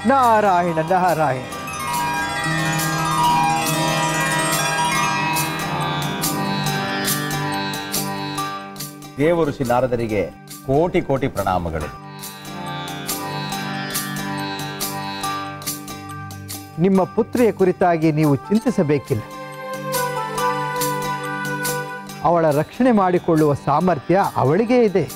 ನಾರಾಯಣ ನಾರಾಯಣ ದೇವಋಷಿ ನಾರದರಿಗೆ ಕೋಟಿ ಕೋಟಿ ಪ್ರಣಾಮಗಳು ನಿಮ್ಮ ಪುತ್ರಿಯ ಕುರಿತಾಗಿ ನೀವು ಚಿಂತಿಸಬೇಕಿಲ್ಲ ಅವಳ ರಕ್ಷಣೆ ಮಾಡಿಕೊಳ್ಳುವ ಸಾಮರ್ಥ್ಯ ಅವಳಿಗೇ ಇದೆ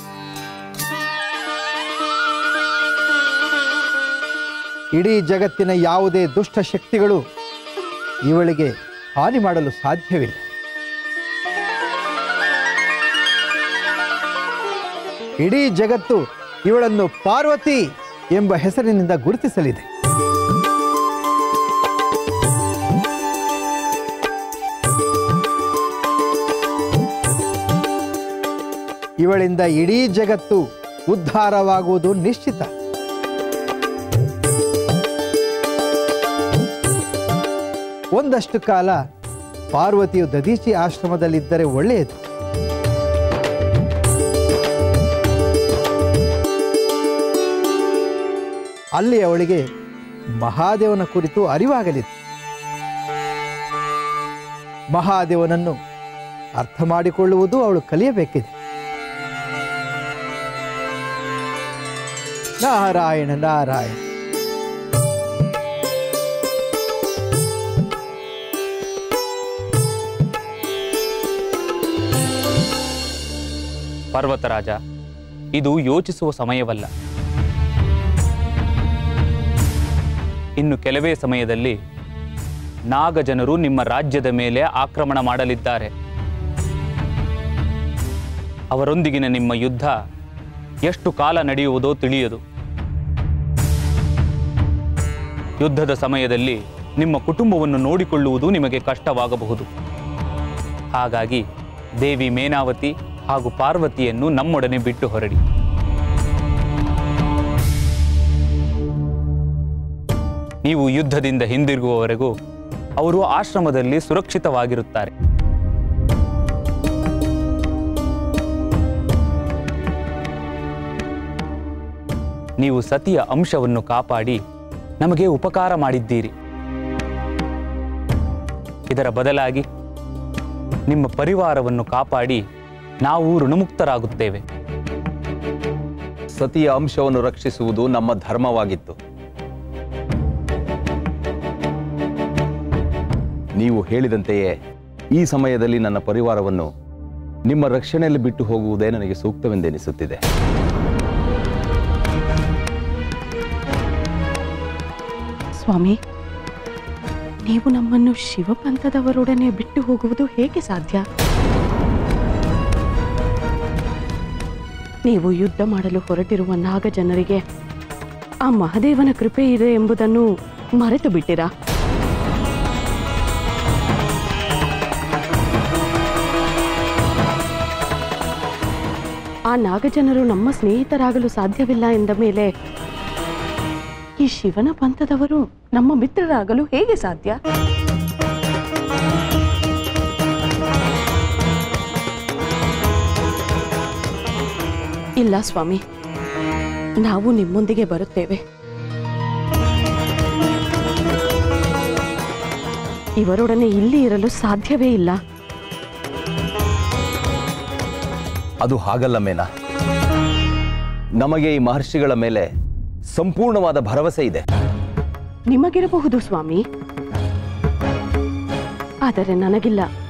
ಇಡೀ ಜಗತ್ತಿನ ಯಾವುದೇ ದುಷ್ಟ ಶಕ್ತಿಗಳು ಇವಳಿಗೆ ಹಾನಿ ಮಾಡಲು ಸಾಧ್ಯವಿಲ್ಲ ಇಡೀ ಜಗತ್ತು ಇವಳನ್ನು ಪಾರ್ವತಿ ಎಂಬ ಹೆಸರಿನಿಂದ ಗುರುತಿಸಲಿದೆ ಇವಳಿಂದ ಇಡೀ ಜಗತ್ತು ಉದ್ಧಾರವಾಗುವುದು ನಿಶ್ಚಿತ ಒಂದಷ್ಟು ಕಾಲ ಪಾರ್ವತಿಯು ದದೀಚಿ ಆಶ್ರಮದಲ್ಲಿದ್ದರೆ ಒಳ್ಳೆಯದು ಅಲ್ಲಿ ಅವಳಿಗೆ ಮಹಾದೇವನ ಕುರಿತು ಅರಿವಾಗಲಿದೆ ಮಹಾದೇವನನ್ನು ಅರ್ಥ ಮಾಡಿಕೊಳ್ಳುವುದು ಅವಳು ಕಲಿಯಬೇಕಿದೆ ನಾರಾಯಣ ನಾರಾಯಣ ಪರ್ವತರಾಜ ಇದು ಯೋಚಿಸುವ ಸಮಯವಲ್ಲ ಇನ್ನು ಕೆಲವೇ ಸಮಯದಲ್ಲಿ ನಾಗಜನರು ನಿಮ್ಮ ರಾಜ್ಯದ ಮೇಲೆ ಆಕ್ರಮಣ ಮಾಡಲಿದ್ದಾರೆ ಅವರೊಂದಿಗಿನ ನಿಮ್ಮ ಯುದ್ಧ ಎಷ್ಟು ಕಾಲ ನಡೆಯುವುದೋ ತಿಳಿಯದು ಯುದ್ಧದ ಸಮಯದಲ್ಲಿ ನಿಮ್ಮ ಕುಟುಂಬವನ್ನು ನೋಡಿಕೊಳ್ಳುವುದು ನಿಮಗೆ ಕಷ್ಟವಾಗಬಹುದು ಹಾಗಾಗಿ ದೇವಿ ಮೇನಾವತಿ ಹಾಗೂ ಪಾರ್ವತಿಯನ್ನು ನಮ್ಮೊಡನೆ ಬಿಟ್ಟು ಹೊರಡಿ ನೀವು ಯುದ್ಧದಿಂದ ಹಿಂದಿರುಗುವವರೆಗೂ ಅವರು ಆಶ್ರಮದಲ್ಲಿ ಸುರಕ್ಷಿತವಾಗಿರುತ್ತಾರೆ ನೀವು ಸತಿಯ ಅಂಶವನ್ನು ಕಾಪಾಡಿ ನಮಗೆ ಉಪಕಾರ ಮಾಡಿದ್ದೀರಿ ಇದರ ಬದಲಾಗಿ ನಿಮ್ಮ ಪರಿವಾರವನ್ನು ಕಾಪಾಡಿ ನಾವು ಋಣಮುಕ್ತರಾಗುತ್ತೇವೆ ಸತಿಯ ಅಂಶವನ್ನು ರಕ್ಷಿಸುವುದು ನಮ್ಮ ಧರ್ಮವಾಗಿತ್ತು ನೀವು ಹೇಳಿದಂತೆಯೇ ಈ ಸಮಯದಲ್ಲಿ ನನ್ನ ಪರಿವಾರವನ್ನು ನಿಮ್ಮ ರಕ್ಷಣೆಯಲ್ಲಿ ಬಿಟ್ಟು ಹೋಗುವುದೇ ನನಗೆ ಸೂಕ್ತವೆಂದೆನಿಸುತ್ತಿದೆ ಸ್ವಾಮಿ ನೀವು ನಮ್ಮನ್ನು ಶಿವಪಂಥದವರೊಡನೆ ಬಿಟ್ಟು ಹೋಗುವುದು ಹೇಗೆ ಸಾಧ್ಯ ನೀವು ಯುದ್ಧ ಮಾಡಲು ಹೊರಟಿರುವ ನಾಗ ಜನರಿಗೆ ಆ ಮಹಾದೇವನ ಕೃಪೆ ಇದೆ ಎಂಬುದನ್ನು ಮರೆತು ಬಿಟ್ಟಿರಾ ಆ ನಾಗಜನರು ನಮ್ಮ ಸ್ನೇಹಿತರಾಗಲು ಸಾಧ್ಯವಿಲ್ಲ ಎಂದ ಮೇಲೆ ಈ ಶಿವನ ಪಂಥದವರು ನಮ್ಮ ಮಿತ್ರರಾಗಲು ಹೇಗೆ ಸಾಧ್ಯ ಇಲ್ಲ ಸ್ವಾಮಿ ನಾವು ನಿಮ್ಮೊಂದಿಗೆ ಬರುತ್ತೇವೆ ಇವರೊಡನೆ ಇಲ್ಲಿ ಇರಲು ಸಾಧ್ಯವೇ ಇಲ್ಲ ಅದು ಹಾಗಲ್ಲ ಮೇನ ನಮಗೆ ಈ ಮಹರ್ಷಿಗಳ ಮೇಲೆ ಸಂಪೂರ್ಣವಾದ ಭರವಸೆ ಇದೆ ನಿಮಗಿರಬಹುದು ಸ್ವಾಮಿ ಆದರೆ ನನಗಿಲ್ಲ